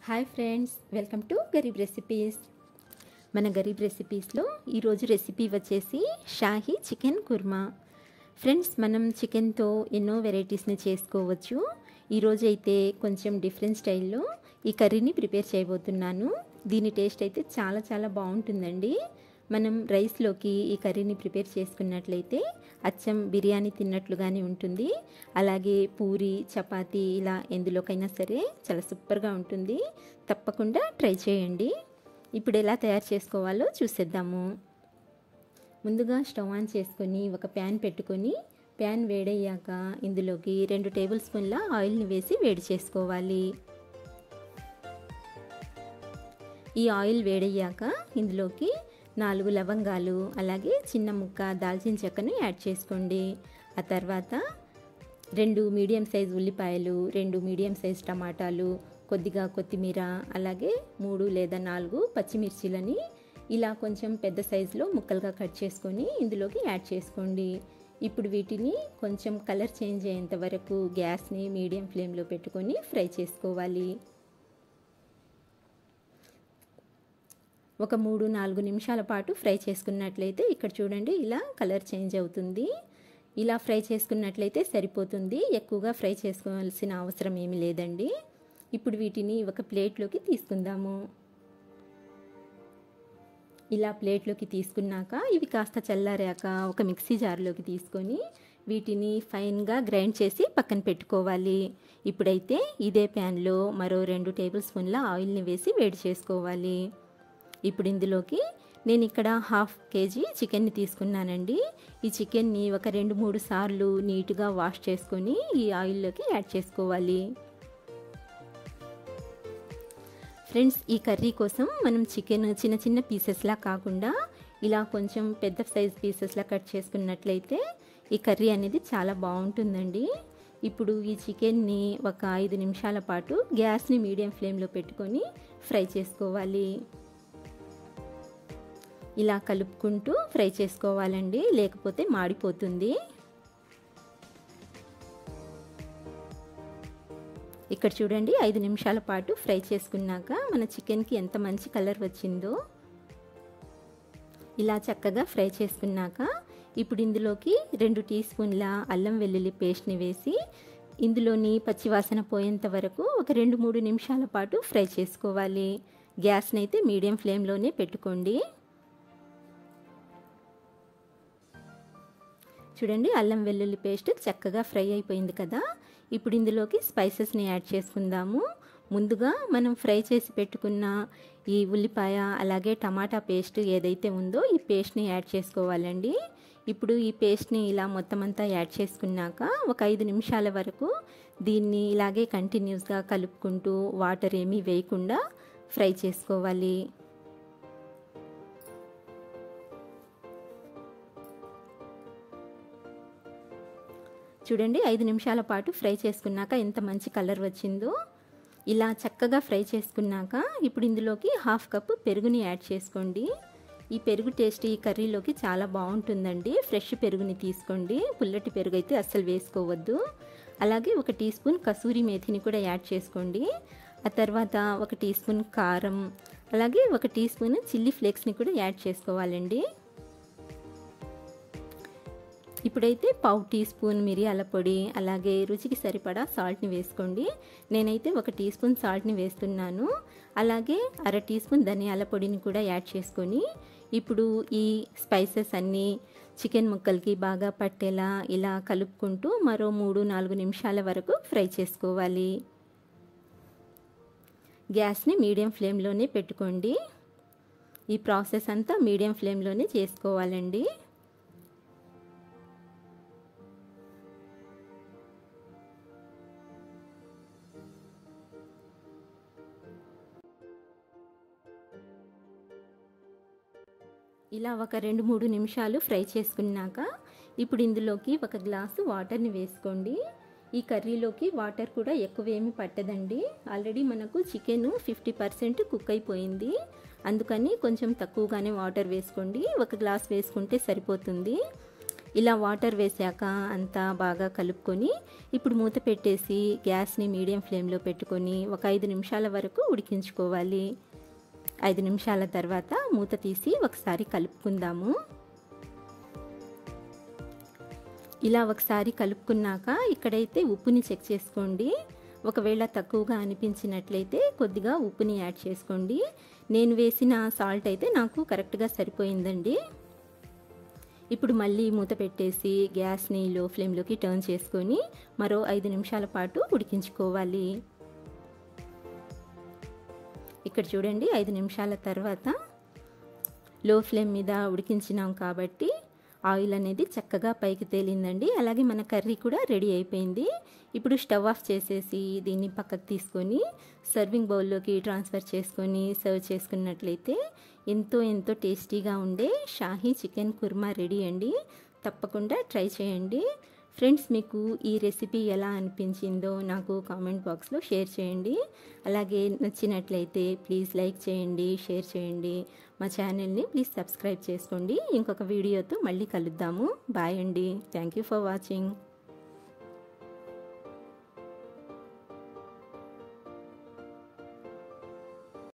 hi friends welcome to Gareeb recipes మన గరీబ్ రెసిపీస్లో ఈరోజు రెసిపీ వచ్చేసి షాహీ చికెన్ కుర్మా ఫ్రెండ్స్ మనం చికెన్తో ఎన్నో వెరైటీస్ని చేసుకోవచ్చు ఈరోజు అయితే కొంచెం డిఫరెంట్ స్టైల్లో ఈ కర్రీని ప్రిపేర్ చేయబోతున్నాను దీని టేస్ట్ అయితే చాలా చాలా బాగుంటుందండి మనం రైస్లోకి ఈ కర్రీని ప్రిపేర్ చేసుకున్నట్లయితే అచ్చం బిర్యానీ తిన్నట్లుగానే ఉంటుంది అలాగే పూరి చపాతీ ఇలా ఎందులోకైనా సరే చాలా సూపర్గా ఉంటుంది తప్పకుండా ట్రై చేయండి ఇప్పుడు ఎలా తయారు చేసుకోవాలో చూసేద్దాము ముందుగా స్టవ్ ఆన్ చేసుకొని ఒక ప్యాన్ పెట్టుకొని ప్యాన్ వేడయ్యాక ఇందులోకి రెండు టేబుల్ స్పూన్ల ఆయిల్ని వేసి వేడి చేసుకోవాలి ఈ ఆయిల్ వేడయ్యాక ఇందులోకి నాలుగు లవంగాలు అలాగే చిన్న ముక్క దాల్చిన చెక్కను యాడ్ చేసుకోండి ఆ తర్వాత రెండు మీడియం సైజ్ ఉల్లిపాయలు రెండు మీడియం సైజ్ టమాటాలు కొద్దిగా కొత్తిమీర అలాగే మూడు లేదా నాలుగు పచ్చిమిర్చిలని ఇలా కొంచెం పెద్ద సైజులో ముక్కలుగా కట్ చేసుకొని ఇందులోకి యాడ్ చేసుకోండి ఇప్పుడు వీటిని కొంచెం కలర్ చేంజ్ అయ్యేంత వరకు గ్యాస్ని మీడియం ఫ్లేమ్లో పెట్టుకొని ఫ్రై చేసుకోవాలి ఒక మూడు నాలుగు నిమిషాల పాటు ఫ్రై చేసుకున్నట్లయితే ఇక్కడ చూడండి ఇలా కలర్ చేంజ్ అవుతుంది ఇలా ఫ్రై చేసుకున్నట్లయితే సరిపోతుంది ఎక్కువగా ఫ్రై చేసుకోవాల్సిన అవసరం ఏమీ లేదండి ఇప్పుడు వీటిని ఒక ప్లేట్లోకి తీసుకుందాము ఇలా ప్లేట్లోకి తీసుకున్నాక ఇవి కాస్త చల్లారాక ఒక మిక్సీ జార్లోకి తీసుకొని వీటిని ఫైన్గా గ్రైండ్ చేసి పక్కన పెట్టుకోవాలి ఇప్పుడైతే ఇదే ప్యాన్లో మరో రెండు టేబుల్ స్పూన్ల ఆయిల్ని వేసి వేడి చేసుకోవాలి ఇప్పుడు ఇందులోకి నేను ఇక్కడ హాఫ్ కేజీ చికెన్ని తీసుకున్నానండి ఈ చికెన్ని ఒక రెండు మూడు సార్లు నీట్గా వాష్ చేసుకొని ఈ ఆయిల్లోకి యాడ్ చేసుకోవాలి ఫ్రెండ్స్ ఈ కర్రీ కోసం మనం చికెన్ చిన్న చిన్న పీసెస్లా కాకుండా ఇలా కొంచెం పెద్ద సైజ్ పీసెస్లా కట్ చేసుకున్నట్లయితే ఈ కర్రీ అనేది చాలా బాగుంటుందండి ఇప్పుడు ఈ చికెన్ని ఒక ఐదు నిమిషాల పాటు గ్యాస్ని మీడియం ఫ్లేమ్లో పెట్టుకొని ఫ్రై చేసుకోవాలి ఇలా కలుపుకుంటూ ఫ్రై చేసుకోవాలండి లేకపోతే మాడిపోతుంది ఇక్కడ చూడండి ఐదు నిమిషాల పాటు ఫ్రై చేసుకున్నాక మన చికెన్కి ఎంత మంచి కలర్ వచ్చిందో ఇలా చక్కగా ఫ్రై చేసుకున్నాక ఇప్పుడు ఇందులోకి రెండు టీ స్పూన్ల అల్లం వెల్లుల్లి పేస్ట్ని వేసి ఇందులోని పచ్చివాసన పోయేంత వరకు ఒక రెండు మూడు నిమిషాల పాటు ఫ్రై చేసుకోవాలి గ్యాస్ని అయితే మీడియం ఫ్లేమ్లోనే పెట్టుకోండి చూడండి అల్లం వెల్లుల్లి పేస్ట్ చక్కగా ఫ్రై అయిపోయింది కదా ఇప్పుడు ఇందులోకి స్పైసెస్ని యాడ్ చేసుకుందాము ముందుగా మనం ఫ్రై చేసి పెట్టుకున్న ఈ ఉల్లిపాయ అలాగే టమాటా పేస్ట్ ఏదైతే ఉందో ఈ పేస్ట్ని యాడ్ చేసుకోవాలండి ఇప్పుడు ఈ పేస్ట్ని ఇలా మొత్తం అంతా యాడ్ చేసుకున్నాక ఒక ఐదు నిమిషాల వరకు దీన్ని ఇలాగే కంటిన్యూస్గా కలుపుకుంటూ వాటర్ ఏమీ వేయకుండా ఫ్రై చేసుకోవాలి చూడండి ఐదు నిమిషాల పాటు ఫ్రై చేసుకున్నాక ఎంత మంచి కలర్ వచ్చిందో ఇలా చక్కగా ఫ్రై చేసుకున్నాక ఇప్పుడు ఇందులోకి హాఫ్ కప్ పెరుగుని యాడ్ చేసుకోండి ఈ పెరుగు టేస్ట్ ఈ కర్రీలోకి చాలా బాగుంటుందండి ఫ్రెష్ పెరుగుని తీసుకోండి పుల్లటి పెరుగు అయితే అస్సలు వేసుకోవద్దు అలాగే ఒక టీ స్పూన్ కసూరి మేథిని కూడా యాడ్ చేసుకోండి ఆ తర్వాత ఒక టీ స్పూన్ కారం అలాగే ఒక టీ స్పూన్ చిల్లీ ఫ్లేక్స్ని కూడా యాడ్ చేసుకోవాలండి ఇప్పుడైతే పావు టీ స్పూన్ మిరియాల పొడి అలాగే రుచికి సరిపడా సాల్ట్ని వేసుకోండి నేనైతే ఒక టీ స్పూన్ సాల్ట్ని వేస్తున్నాను అలాగే అర టీ స్పూన్ ధనియాల పొడిని కూడా యాడ్ చేసుకొని ఇప్పుడు ఈ స్పైసెస్ అన్నీ చికెన్ ముక్కలకి బాగా పట్టేలా ఇలా కలుపుకుంటూ మరో మూడు నాలుగు నిమిషాల వరకు ఫ్రై చేసుకోవాలి గ్యాస్ని మీడియం ఫ్లేమ్లోనే పెట్టుకోండి ఈ ప్రాసెస్ అంతా మీడియం ఫ్లేమ్లోనే చేసుకోవాలండి ఇలా ఒక రెండు మూడు నిమిషాలు ఫ్రై చేసుకున్నాక ఇప్పుడు ఇందులోకి ఒక గ్లాసు వాటర్ని వేసుకోండి ఈ కర్రీలోకి వాటర్ కూడా ఎక్కువేమి పట్టదండి ఆల్రెడీ మనకు చికెన్ ఫిఫ్టీ పర్సెంట్ కుక్ అయిపోయింది అందుకని కొంచెం తక్కువగానే వాటర్ వేసుకోండి ఒక గ్లాస్ వేసుకుంటే సరిపోతుంది ఇలా వాటర్ వేసాక అంతా బాగా కలుపుకొని ఇప్పుడు మూత పెట్టేసి గ్యాస్ని మీడియం ఫ్లేమ్లో పెట్టుకొని ఒక ఐదు నిమిషాల వరకు ఉడికించుకోవాలి ఐదు నిమిషాల తర్వాత మూత తీసి ఒకసారి కలుపుకుందాము ఇలా ఒకసారి కలుపుకున్నాక ఇక్కడైతే ఉప్పుని చెక్ చేసుకోండి ఒకవేళ తక్కువగా అనిపించినట్లయితే కొద్దిగా ఉప్పుని యాడ్ చేసుకోండి నేను వేసిన సాల్ట్ అయితే నాకు కరెక్ట్గా సరిపోయిందండి ఇప్పుడు మళ్ళీ మూత పెట్టేసి గ్యాస్ని లో ఫ్లేమ్లోకి టర్న్ చేసుకొని మరో ఐదు నిమిషాల పాటు ఉడికించుకోవాలి ఇక్కడ చూడండి ఐదు నిమిషాల తర్వాత లో ఫ్లేమ్ మీద ఉడికించినాం కాబట్టి ఆయిల్ అనేది చక్కగా పైకి తేలిందండి అలాగే మన కర్రీ కూడా రెడీ అయిపోయింది ఇప్పుడు స్టవ్ ఆఫ్ చేసేసి దీన్ని పక్కకు తీసుకొని సర్వింగ్ బౌల్లోకి ట్రాన్స్ఫర్ చేసుకొని సర్వ్ చేసుకున్నట్లయితే ఎంతో ఎంతో టేస్టీగా ఉండే షాహీ చికెన్ కుర్మా రెడీ అండి తప్పకుండా ట్రై చేయండి ఫ్రెండ్స్ మీకు ఈ రెసిపీ ఎలా అనిపించిందో నాకు కామెంట్ బాక్స్లో షేర్ చేయండి అలాగే నచ్చినట్లయితే ప్లీజ్ లైక్ చేయండి షేర్ చేయండి మా ఛానల్ని ప్లీజ్ సబ్స్క్రైబ్ చేసుకోండి ఇంకొక వీడియోతో మళ్ళీ కలుద్దాము బాయ్ అండి థ్యాంక్ యూ ఫర్ వాచింగ్